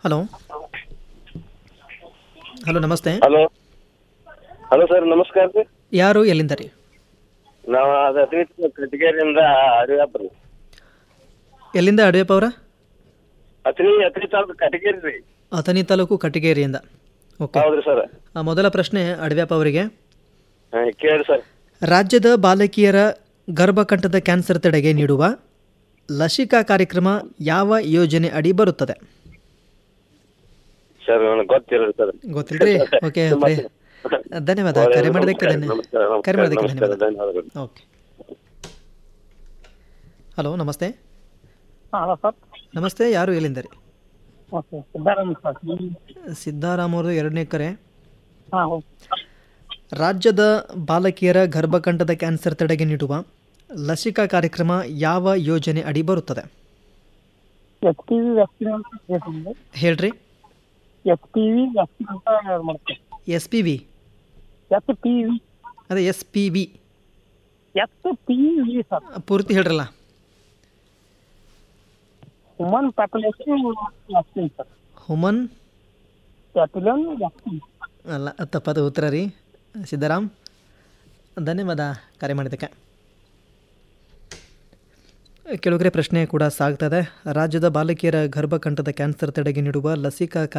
hello hello ನಮಸ್ತೆ hello hello sir ನಮಸ್ಕಾರ ರೀ ಯಾರು ಎಲ್ಲಿಂದ ರೀ ನಾವು ಅದು ಅದ್ವೈತ ಕಟಗೇರಿಯಿಂದ ಅರಿಯಪ್ಪ ರೀ ಎಲ್ಲಿಂದ ಅಡವೇಪ ಅವರ ಅತ್ರಿ ಅತ್ರಿ ತಾಲೂಕು ಕಟಗೇರಿ ರೀ ಅಥಣಿ ತಾಲೂಕು ಕಟ್ಟಿಗೇರಿಯಿಂದ ಓಕೆ ಹೌದ್ರಿ ಸರ್ ಆ, ಮೊದಲ ಪ್ರಶ್ನೆ ಅಡವ್ಯಾಪ ಅವರಿಗೆ ಹಾಂ ಕೇಳಿ ಸರ್ ರಾಜ್ಯದ ಬಾಲಕಿಯರ ಗರ್ಭಕಂಠದ ಕ್ಯಾನ್ಸರ್ ತಡೆಗೆ ನೀಡುವ ಲಸಿಕಾ ಕಾರ್ಯಕ್ರಮ ಯಾವ ಯೋಜನೆ ಅಡಿ ಬರುತ್ತದೆ ಸರ್ ನನಗೆ ಗೊತ್ತಿಲ್ಲ ಸರ್ ಗೊತ್ತಿಲ್ರಿ ಓಕೆ ಓಕೆ ಧನ್ಯವಾದ ಕರೆ ಮಾಡೋದಕ್ಕೆ ಧನ್ಯ ನಮಸ್ಕಾರ ಕರೆ ಮಾಡೋದಕ್ಕೆ ನಮಸ್ಕಾರ ಧನ್ಯವಾದ ಧನ್ಯವಾದಗಳು ಓಕೆ ಹಲೋ ನಮಸ್ತೆ ಹಾಂ ಹಲೋ ಸರ್ ನಮಸ್ತೆ ಯಾರು ಎಲ್ಲಿಂದ ರೀ ಓಕೆ ಸಿದ್ದಾರಾಮ್ ಸರ್ ಸಿದ್ದಾರಾಮ್ ಅವರು ಎರಡನೇ ಕರೆ ಹಾಂ ಹೌದು ರಾಜ್ಯದ ಬಾಲಕಿಯರ ಗರ್ಭಕಂಠದ ಕ್ಯಾನ್ಸರ್ ತಡೆಗೆ ನೀಡುವ ಲಸಿಕಾ ಕಾರ್ಯಕ್ರಮ ಯಾವ ಯೋಜನೆ ಅಡಿ ಬರುತ್ತದೆ ಎಚ್ ಟಿ ವಿ ವ್ಯಾಕ್ಸಿನ್ ಅಂತ ಹೇಳ್ತೀನಿ ಹೇಳ್ರಿ ಎಚ್ ಟಿ ವಿ ವ್ಯಾಕ್ಸಿನ್ ಅಂತ ಮಾಡ್ತೀವಿ S P V H T V ಅದೇ S P V H T V sir ಪೂರ್ತಿ ಹೇಳ್ರಲ್ಲ human population vaccine sir human papilloma vaccine ಅಲ್ಲ ತಪ್ಪದ ಉತ್ತರ ರೀ ಸಿದ್ದರಾಮ್ ಧನ್ಯವಾದ ಕರೆ ಮಾಡಿದ್ದಕ್ಕೆ ಕೆಲವೊಬ್ಬರೇ ಪ್ರಶ್ನೆ ಕೂಡ ಸಾಗ್ತದೆ ರಾಜ್ಯದ ಬಾಲಕಿಯರ ಗರ್ಭಕಂಠದ ಕ್ಯಾನ್ಸರ್ ತಡೆಗೆ ನೀಡುವ ಲಸಿಕಾ